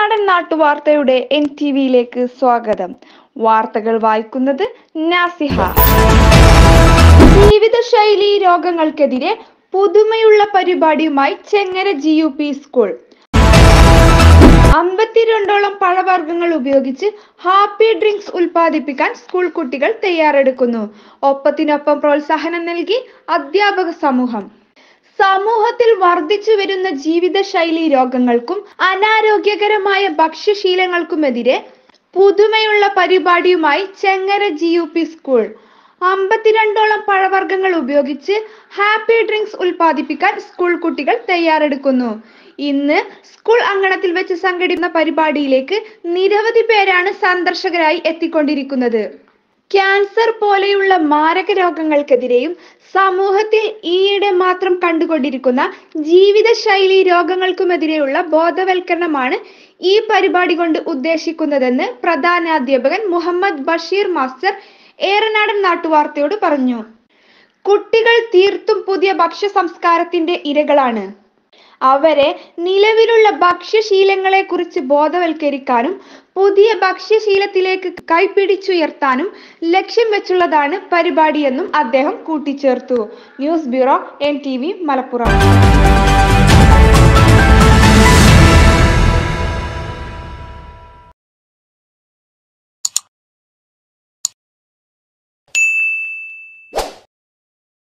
ഏറനാടൻ നാട്ടുവാർത്തയുടെ N T വിയിലേക്ക് സ്വാഗതം വാർത്തകൾ വായിക്കുന്നത് നാസിഹ ജീവിതശൈലി രോഗങ്ങൾക്കെതിരെ പുതുമയുള്ള പരിപാടിയുമായി Chengara G U P school അമ്പത്തിരണ്ടോളം പഴവർഗ്ഗങ്ങൾ ഉപയോഗിച്ച് ഹാപ്പി ഡ്രിങ്ക്സ് ഉൽപ്പാദിപ്പിക്കാൻ സ്കൂൾ കുട്ടികൾ തയ്യാറെടുക്കുന്നു ഒപ്പത്തിനൊപ്പം പ്രോത്സാഹനം നൽകി അധ്യാപക സമൂഹം സമൂഹത്തിൽ വർദ്ധിച്ചു വരുന്ന ജീവിതശൈലി രോഗങ്ങൾക്കും അനാരോഗ്യകരമായ ഭക്ഷ്യശീലങ്ങൾക്കുമെതിരെ പുതുമയുള്ള പരിപാടിയുമായി Chengara G U P school അമ്പത്തിരണ്ടോളം പഴവർഗ്ഗങ്ങൾ ഉപയോഗിച്ച് ഹാപ്പി ഡ്രിങ്ക്സ് ഉൽപ്പാദിപ്പിക്കാൻ സ്കൂൾ കുട്ടികൾ തയ്യാറെടുക്കുന്നു ഇന്ന് സ്കൂൾ അങ്കണത്തിൽ വെച്ച് സംഘടിപ്പിക്കുന്ന പരിപാടിയിലേക്ക് നിരവധി പേരാണ് സന്ദർശകരായി എത്തിക്കൊണ്ടിരിക്കുന്നത് ക്യാൻസർ പോലെയുള്ള മാരക രോഗങ്ങൾക്കെതിരെയും സമൂഹത്തിൽ ഈയിടെ മാത്രം കണ്ടുകൊണ്ടിരിക്കുന്ന ജീവിതശൈലി രോഗങ്ങൾക്കുമെതിരെയുള്ള ബോധവൽക്കരണമാണ് ഈ പരിപാടി കൊണ്ട് ഉദ്ദേശിക്കുന്നതെന്ന് പ്രധാനാധ്യാപകൻ മുഹമ്മദ് ബഷീർ മാസ്റ്റർ ഏറനാടൻ നാട്ടുവാർത്തയോട് പറഞ്ഞു കുട്ടികൾ തീർത്തും പുതിയ ഭക്ഷ്യ സംസ്കാരത്തിന്റെ ഇരകളാണ് അവരെ നിലവിലുള്ള ഭക്ഷ്യശീലങ്ങളെ കുറിച്ച് ബോധവൽക്കരിക്കാനും പുതിയ ഭക്ഷ്യശീലത്തിലേക്ക് കൈപിടിച്ചുയർത്താനും ലക്ഷ്യം വെച്ചുള്ളതാണ് പരിപാടിയെന്നും അദ്ദേഹം കൂട്ടിച്ചേർത്തു news bureau N T V Malappuram